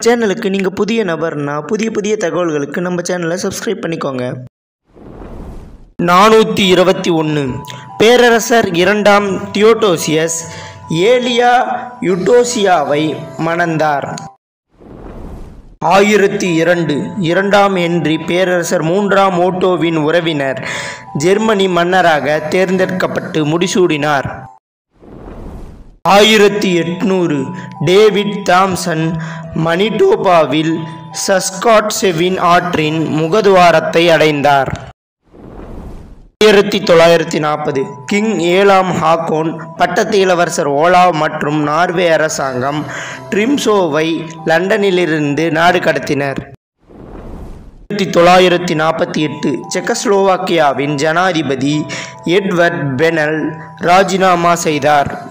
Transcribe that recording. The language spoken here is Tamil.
சேனலுக்கு நீங்கள் புதிய நபர்னா புதிய புதிய தகவல்களுக்கு நம்ம சேனலை சப்ஸ்கிரைப் பண்ணிக்கோங்க நானூற்றி இருபத்தி ஒன்று பேரரசர் இரண்டாம் தியோடோசியஸ் ஏலியா யுட்டோசியாவை மணந்தார் ஆயிரத்தி இரண்டு இரண்டாம் ஹென்றி பேரரசர் மூன்றாம் ஓட்டோவின் உறவினர் ஜெர்மனி மன்னராக தேர்ந்தெடுக்கப்பட்டு முடிசூடினார் ஆயிரத்தி எட்நூறு டேவிட் தாம்சன் மணிடோபாவில் சஸ்காட்செவின் ஆற்றின் முகதுவாரத்தை அடைந்தார் ஆயிரத்தி தொள்ளாயிரத்தி நாற்பது கிங் ஏழாம் ஹாக்கோன் பட்டத்து இளவரசர் ஓலாவ் மற்றும் நார்வே அரசாங்கம் ட்ரிம்சோவை லண்டனிலிருந்து நாடு கடத்தினர் ஆயிரத்தி தொள்ளாயிரத்தி நாற்பத்தி எட்டு செக்கஸ்லோவாக்கியாவின் ஜனாதிபதி எட்வர்ட் பெனல் ராஜினாமா செய்தார்